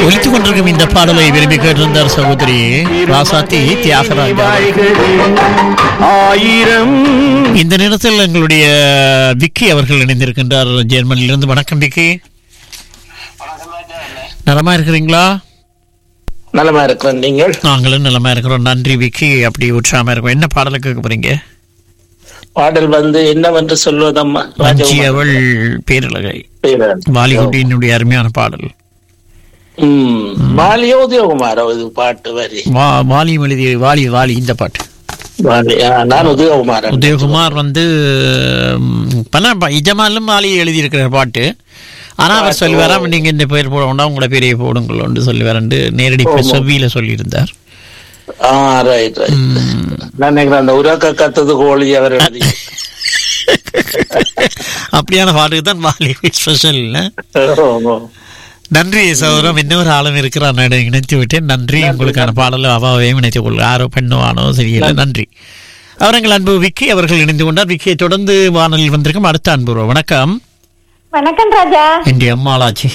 ஒலித்துக் கொண்டிருக்கும் இந்த பாடலை விரும்பி கேட்டிருந்தார் சகோதரி ராசாத்தி தியாகராஜா ஆயிரம் இந்த நேரத்தில் எங்களுடைய விக்கி அவர்கள் இணைந்திருக்கின்றார் ஜெர்மனியிலிருந்து வணக்கம் விக்கி நலமா இருக்கிறீங்களா நலமா இருக்கிறேன் நீங்கள் நாங்களும் நலமா இருக்கிறோம் நன்றி விக்கி அப்படி உற்சாகமா இருக்கோம் என்ன பாடலை கேட்க போறீங்க பாடல் வந்து என்னவென்று சொல்வதம்மா வஞ்சி அவள் பேரழகை வாலிகுட்டியினுடைய அருமையான பாடல் ம் வாலியோ உதயகுமார் இது பாட்டு வரி வா வாலியும் எழுதிய வாலி வாலி இந்த பாட்டு வாலி ஆ, நான் உதயகுமாரன் உதயகுமார் வந்து ம், பல ப- இஜமாலும் வாலி எழுதியிருக்கிற பாட்டு ஆனா அவர் சொல்லுவாராம் நீங்க இந்த பேர் போட வேண்டாம் உங்களோட பேரையே போடுங்கள் சொல்லுவாரண்டு நேரடி செவ்வியில சொல்லியிருந்தார் ஆ ரைட் ரைட் நான் நினைக்கிறேன் அந்த உரக்க கத்தது கோழி அவர் எழுதி அப்படியான பாட்டுக்கு தான் வாலி ஸ்பெஷல் ஆமா. நன்றி சௌரம் இன்னொரு ஆளும் இருக்கிறார் நான் இணைத்து விட்டேன் நன்றி உங்களுக்கான பாடலை அவாவையும் இணைத்துக் கொள்ளுங்க யாரோ பெண்ணோ ஆனோ சரியில்லை நன்றி அவர்கள் அன்பு விக்கி அவர்கள் இணைந்து கொண்டார் விக்கியை தொடர்ந்து வானொலியில் வந்திருக்கும் அடுத்த அன்பு வணக்கம் வணக்கம் ராஜா என் அம்மாளாச்சி